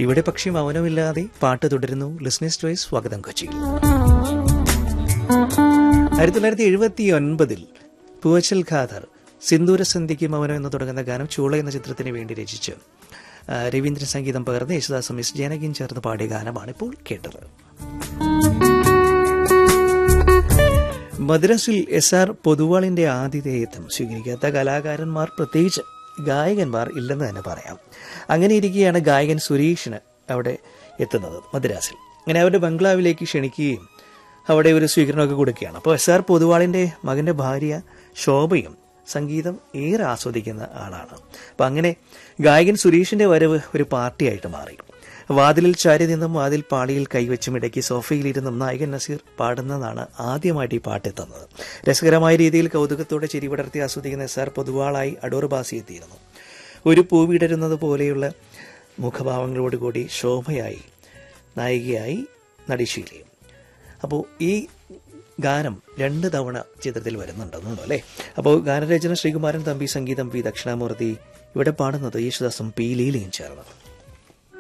ഇവിടെ പക്ഷേ മൗനമില്ലാതെ പാട്ട് തുടരുന്നു ലിസ്നേഴ്സ് ചോയ്സ് സ്വാഗതം കൊച്ചിയിൽ ആയിരത്തി തൊള്ളായിരത്തി എഴുപത്തി ഒൻപതിൽ പൂവച്ചൽ ഖാദർ സിന്ദൂരസന്ധ്യയ്ക്ക് മൗനം എന്ന് തുടങ്ങുന്ന ഗാനം ചൂള എന്ന ചിത്രത്തിന് വേണ്ടി രചിച്ച് ആ, രവീന്ദ്രൻ സംഗീതം പകർന്ന് യേശുദാസും എസ് ജാനകിയും ചേർന്ന് പാടിയ ഗാനമാണ് ഇപ്പോൾ കേട്ടത് മദ്രാസിൽ എസ് ആർ പൊതുവാളിന്റെ ആതിഥേയത്വം സ്വീകരിക്കാത്ത കലാകാരന്മാർ പ്രത്യേകിച്ച് ഗായകന്മാർ ഇല്ലെന്ന് തന്നെ പറയാം അങ്ങനെ ഇരിക്കുകയാണ് ഗായകൻ സുരേഷിന് അവിടെ എത്തുന്നത് മദ്രാസിൽ അങ്ങനെ അവരുടെ ബംഗ്ലാവിലേക്ക് ക്ഷണിക്കുകയും അവിടെ ഒരു സ്വീകരണമൊക്കെ കൊടുക്കുകയാണ് അപ്പോൾ എസ് ആർ പൊതുവാളിന്റെ മകന്റെ ഭാര്യ ശോഭയും സംഗീതം ഏറെ ആസ്വദിക്കുന്ന ആളാണ് അപ്പം അങ്ങനെ ഗായകൻ സുരേഷിന്റെ വരവ് ഒരു പാർട്ടിയായിട്ട് മാറി വാതിലിൽ ചാരി നിന്നും വാതിൽ പാളിയിൽ കൈവച്ചും ഇടയ്ക്ക് സോഫയിലിരുന്നും നായകൻ നസീർ പാടുന്നതാണ് ആദ്യമായിട്ട് ഈ പാട്ടെത്തുന്നത് രസകരമായ രീതിയിൽ കൗതുകത്തോടെ ചിരിപടർത്തി ആസ്വദിക്കുന്ന എസ് ആർ പൊതുവാളായി അടൂർ ബാസി എത്തിയിരുന്നു ഒരു പൂവിടരുന്നത് പോലെയുള്ള മുഖഭാവങ്ങളോടുകൂടി ശോഭയായി നായികയായി നടിശീലയും അപ്പോൾ ഈ ഗാനം രണ്ട് തവണ ചിത്രത്തിൽ വരുന്നുണ്ടെന്നുണ്ടോ അല്ലേ അപ്പോൾ ഗാനരചന ശ്രീകുമാരൻ തമ്പി സംഗീതം പി ദക്ഷിണാമൂർത്തി ഇവിടെ പാടുന്നത് യേശുദാസും പി ലീലയും ചേർന്നത്